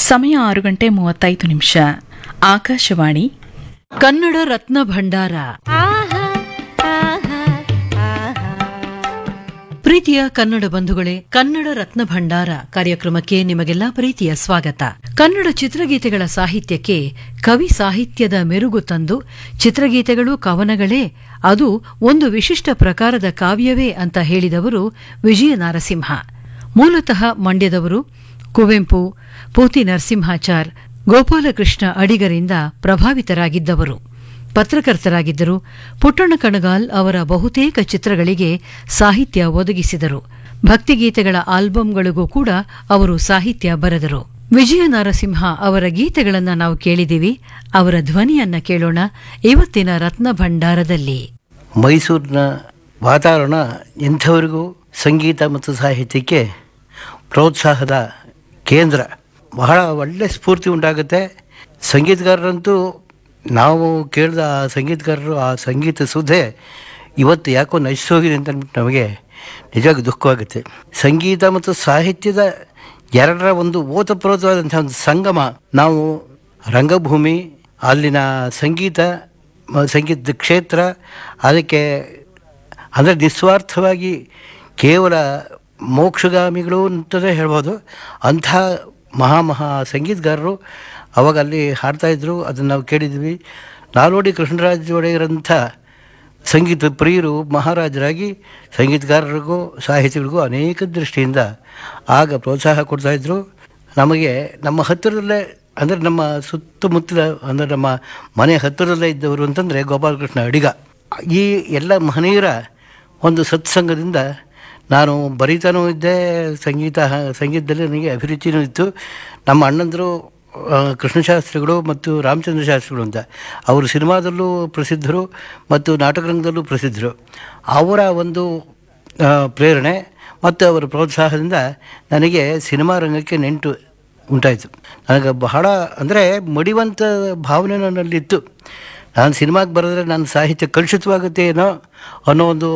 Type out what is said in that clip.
ಸಮಯ ಆರು ಗಂಟೆ ಮೂವತ್ತೈದು ನಿಮಿಷ ಆಕಾಶವಾಣಿ ಕನ್ನಡ ರತ್ನ ಭಂಡಾರ ಪ್ರೀತಿಯ ಕನ್ನಡ ಬಂಧುಗಳೇ ಕನ್ನಡ ರತ್ನ ಭಂಡಾರ ಕಾರ್ಯಕ್ರಮಕ್ಕೆ ನಿಮಗೆಲ್ಲ ಪ್ರೀತಿಯ ಸ್ವಾಗತ ಕನ್ನಡ ಚಿತ್ರಗೀತೆಗಳ ಸಾಹಿತ್ಯಕ್ಕೆ ಕವಿ ಸಾಹಿತ್ಯದ ಮೆರುಗು ತಂದು ಚಿತ್ರಗೀತೆಗಳು ಕವನಗಳೇ ಅದು ಒಂದು ವಿಶಿಷ್ಟ ಪ್ರಕಾರದ ಕಾವ್ಯವೇ ಅಂತ ಹೇಳಿದವರು ವಿಜಯ ನಾರಸಿಂಹ ಮೂಲತಃ ಮಂಡ್ಯದವರು ಕುವೆಂಪು ಪೂತಿ ನರಸಿಂಹಾಚಾರ್ ಗೋಪಾಲಕೃಷ್ಣ ಅಡಿಗರಿಂದ ಪ್ರಭಾವಿತರಾಗಿದ್ದವರು ಪತ್ರಕರ್ತರಾಗಿದ್ದರು ಪುಟ್ಟಣ್ಣ ಕಣಗಾಲ್ ಅವರ ಬಹುತೇಕ ಚಿತ್ರಗಳಿಗೆ ಸಾಹಿತ್ಯ ಒದಗಿಸಿದರು ಭಕ್ತಿಗೀತೆಗಳ ಆಲ್ಬಂಗಳಿಗೂ ಕೂಡ ಅವರು ಸಾಹಿತ್ಯ ಬರೆದರು ವಿಜಯ ನಾರಸಿಂಹ ಅವರ ಗೀತೆಗಳನ್ನ ನಾವು ಕೇಳಿದಿವಿ ಅವರ ಧ್ವನಿಯನ್ನ ಕೇಳೋಣ ಇವತ್ತಿನ ರತ್ನ ಭಂಡಾರದಲ್ಲಿ ಮೈಸೂರಿನ ವಾತಾವರಣ ಎಂಥವರಿಗೂ ಸಂಗೀತ ಮತ್ತು ಸಾಹಿತ್ಯಕ್ಕೆ ಪ್ರೋತ್ಸಾಹದ ಕೇಂದ್ರ ಬಹಳ ಒಳ್ಳೆ ಸ್ಫೂರ್ತಿ ಉಂಟಾಗುತ್ತೆ ಸಂಗೀತಗಾರರಂತೂ ನಾವು ಕೇಳಿದ ಆ ಸಂಗೀತಗಾರರು ಆ ಸಂಗೀತ ಸುಧೆ ಇವತ್ತು ಯಾಕೋ ನಶಿಸೋಗಿದೆ ಅಂತ ಅಂದ್ಬಿಟ್ಟು ನಮಗೆ ನಿಜವಾಗಿ ದುಃಖವಾಗುತ್ತೆ ಸಂಗೀತ ಮತ್ತು ಸಾಹಿತ್ಯದ ಎರಡರ ಒಂದು ಓತಪ್ರೋತವಾದಂಥ ಒಂದು ಸಂಗಮ ನಾವು ರಂಗಭೂಮಿ ಅಲ್ಲಿನ ಸಂಗೀತ ಮ- ಸಂಗೀತದ ಕ್ಷೇತ್ರ ಅದಕ್ಕೆ ಅಂದರೆ ನಿಸ್ವಾರ್ಥವಾಗಿ ಕೇವಲ ಮೋಕ್ಷಗಾಮಿಗಳು ಅಂತಲೇ ಹೇಳ್ಬೋದು ಅಂಥ ಮಹಾ ಮಹಾ ಸಂಗೀತಗಾರರು ಅವಾಗ ಅಲ್ಲಿ ಹಾಡ್ತಾಯಿದ್ರು ಅದನ್ನು ನಾವು ಕೇಳಿದ್ವಿ ನಾಲ್ವಡಿ ಕೃಷ್ಣರಾಜ ಒಡೆಯರಂಥ ಸಂಗೀತ ಪ್ರಿಯರು ಮಹಾರಾಜರಾಗಿ ಸಂಗೀತಗಾರರಿಗೂ ಸಾಹಿತಿಗಳಿಗೂ ಅನೇಕ ದೃಷ್ಟಿಯಿಂದ ಆಗ ಪ್ರೋತ್ಸಾಹ ಕೊಡ್ತಾಯಿದ್ರು ನಮಗೆ ನಮ್ಮ ಹತ್ತಿರದಲ್ಲೇ ಅಂದರೆ ನಮ್ಮ ಸುತ್ತಮುತ್ತಲ ಅಂದರೆ ನಮ್ಮ ಮನೆ ಹತ್ತಿರದಲ್ಲೇ ಇದ್ದವರು ಅಂತಂದರೆ ಗೋಪಾಲಕೃಷ್ಣ ಅಡಿಗ ಈ ಎಲ್ಲ ಮಹನೀಯರ ಒಂದು ಸತ್ಸಂಗದಿಂದ ನಾನು ಬರೀತಾನೂ ಇದ್ದೆ ಸಂಗೀತ ಸಂಗೀತದಲ್ಲಿ ನನಗೆ ಅಭಿರುಚಿನೂ ಇತ್ತು ನಮ್ಮ ಅಣ್ಣಂದರು ಆ, ಕೃಷ್ಣಶಾಸ್ತ್ರಿಗಳು ಮತ್ತು ರಾಮಚಂದ್ರ ಶಾಸ್ತ್ರಿಗಳು ಅಂತ ಅವರು ಸಿನಿಮಾದಲ್ಲೂ ಪ್ರಸಿದ್ಧರು ಮತ್ತು ನಾಟಕರಂಗದಲ್ಲೂ ಪ್ರಸಿದ್ಧರು ಅವರ ಒಂದು ಆ, ಪ್ರೇರಣೆ ಮತ್ತು ಅವರ ಪ್ರೋತ್ಸಾಹದಿಂದ ನನಗೆ ಸಿನಿಮಾ ರಂಗಕ್ಕೆ ನೆಂಟು ಉಂಟಾಯಿತು ನನಗೆ ಬಹಳ ಅಂದರೆ ಮಡಿವಂತ ಭಾವನೆ ನನ್ನಲ್ಲಿತ್ತು ನಾನು ಸಿನಿಮಾಗೆ ಬರೆದ್ರೆ ನನ್ನ ಸಾಹಿತ್ಯ ಕಲುಷಿತವಾಗುತ್ತೆ ಏನೋ ಅನ್ನೋ ಒಂದು